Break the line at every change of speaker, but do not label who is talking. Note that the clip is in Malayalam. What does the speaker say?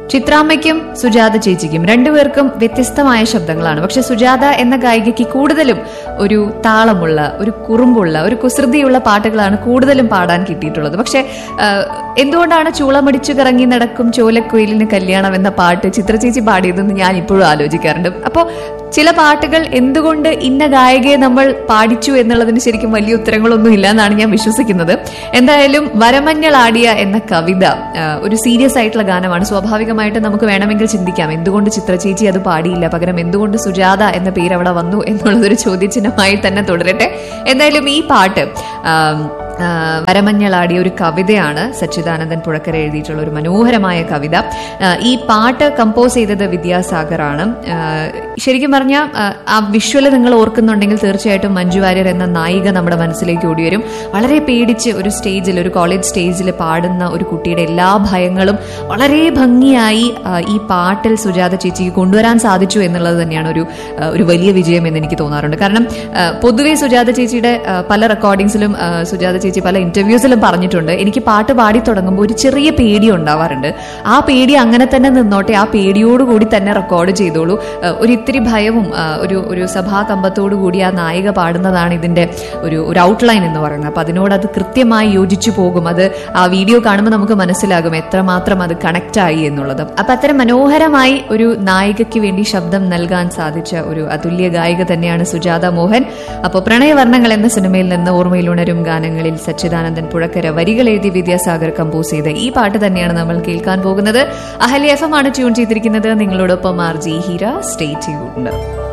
ചിത്രാമ്മയ്ക്കും സുജാത ചേച്ചിക്കും രണ്ടുപേർക്കും വ്യത്യസ്തമായ ശബ്ദങ്ങളാണ് പക്ഷെ സുജാത എന്ന ഗായികയ്ക്ക് കൂടുതലും ഒരു താളമുള്ള ഒരു കുറുമ്പുള്ള ഒരു കുസൃതിയുള്ള പാട്ടുകളാണ് കൂടുതലും പാടാൻ കിട്ടിയിട്ടുള്ളത് പക്ഷെ ആ, എന്തുകൊണ്ടാണ് ചൂളമടിച്ചു കറങ്ങി നടക്കും ചോലക്കുയിലിന് കല്യാണം എന്ന പാട്ട് ചിത്രചേച്ചി പാടിയതെന്ന് ഞാൻ ഇപ്പോഴും ആലോചിക്കാറുണ്ട് അപ്പോൾ ചില പാട്ടുകൾ എന്തുകൊണ്ട് ഇന്ന ഗായികയെ നമ്മൾ പാടിച്ചു എന്നുള്ളതിന് ശരിക്കും വലിയ ഉത്തരങ്ങളൊന്നും ഇല്ല എന്നാണ് ഞാൻ വിശ്വസിക്കുന്നത് എന്തായാലും വരമഞ്ഞളാടിയ എന്ന കവിത ആ, ഒരു സീരിയസ് ആയിട്ടുള്ള ഗാനമാണ് സ്വാഭാവികമായിട്ട് നമുക്ക് വേണമെങ്കിൽ ചിന്തിക്കാം എന്തുകൊണ്ട് ചിത്രചേച്ചി അത് പാടിയില്ല പകരം എന്തുകൊണ്ട് സുജാത എന്ന പേര് അവിടെ വന്നു എന്നുള്ളതൊരു ചോദ്യചിഹ്നമായി തന്നെ തുടരട്ടെ എന്തായാലും ഈ പാട്ട് ആം, ആ, വരമഞ്ഞളാടിയ ഒരു കവിതയാണ് സച്ചിദാനന്ദൻ പുഴക്കര എഴുതിയിട്ടുള്ള ഒരു മനോഹരമായ കവിത ആ, ഈ പാട്ട് കമ്പോസ് ചെയ്തത് വിദ്യാസാഗറാണ് ആ, ശരിക്കും പറഞ്ഞാൽ ആ വിഷ്വല് നിങ്ങൾ ഓർക്കുന്നുണ്ടെങ്കിൽ തീർച്ചയായിട്ടും മഞ്ജു വാര്യർ എന്ന നായിക നമ്മുടെ മനസ്സിലേക്ക് ഓടി വരും വളരെ പേടിച്ച് ഒരു സ്റ്റേജിൽ ഒരു കോളേജ് സ്റ്റേജിൽ പാടുന്ന ഒരു കുട്ടിയുടെ എല്ലാ ഭയങ്ങളും വളരെ ഭംഗിയായി ആ, ഈ പാട്ടിൽ സുജാത ചേച്ചിക്ക് കൊണ്ടുവരാൻ സാധിച്ചു എന്നുള്ളത് തന്നെയാണ് ഒരു ആ, ഒരു വലിയ വിജയം എന്ന് എനിക്ക് തോന്നാറുണ്ട് കാരണം ആ, പൊതുവെ സുജാത ചേച്ചിയുടെ ആ, പല റെക്കോർഡിങ്സിലും ആ, സുജാത ചേച്ചി പല ഇന്റർവ്യൂസിലും പറഞ്ഞിട്ടുണ്ട് എനിക്ക് പാട്ട് പാടി തുടങ്ങുമ്പോൾ ഒരു ചെറിയ പേടി ഉണ്ടാവാറുണ്ട് ആ പേടി അങ്ങനെ തന്നെ നിന്നോട്ടെ ആ പേടിയോടുകൂടി തന്നെ റെക്കോർഡ് ചെയ്തോളൂ ആ, ഒരു ഇത്തിരി ഭയവും ആ, ഒരു ഒരു സഭാകമ്പത്തോടു കൂടി ആ നായിക പാടുന്നതാണ് ഇതിന്റെ ഒരു ഒരു ഔട്ട്ലൈൻ എന്ന് പറയുന്നത് അപ്പൊ അതിനോട് അത് കൃത്യമായി യോജിച്ചു പോകും അത് ആ വീഡിയോ കാണുമ്പോൾ നമുക്ക് മനസ്സിലാകും എത്രമാത്രം അത് കണക്ട് ആയി എന്നുള്ളത് അപ്പൊ അത്തരം മനോഹരമായി ഒരു നായികയ്ക്ക് വേണ്ടി ശബ്ദം നൽകാൻ സാധിച്ച ഒരു അതുല്യ ഗായിക തന്നെയാണ് സുജാത മോഹൻ അപ്പോൾ പ്രണയവർണ്ണങ്ങൾ എന്ന സിനിമയിൽ നിന്ന് ഓർമ്മയിൽ ഉണരും ഗാനങ്ങളിൽ സച്ചിദാനന്ദൻ പുഴക്കര വരികൾ എഴുതി വിദ്യാസാഗർ കമ്പോസ് ചെയ്ത ഈ പാട്ട് തന്നെയാണ് നമ്മൾ കേൾക്കാൻ പോകുന്നത് അഹല്യ എഫ് എം ആണ് ട്യൂൺ ചെയ്തിരിക്കുന്നത് നിങ്ങളോടൊപ്പം R J Heera stay tuned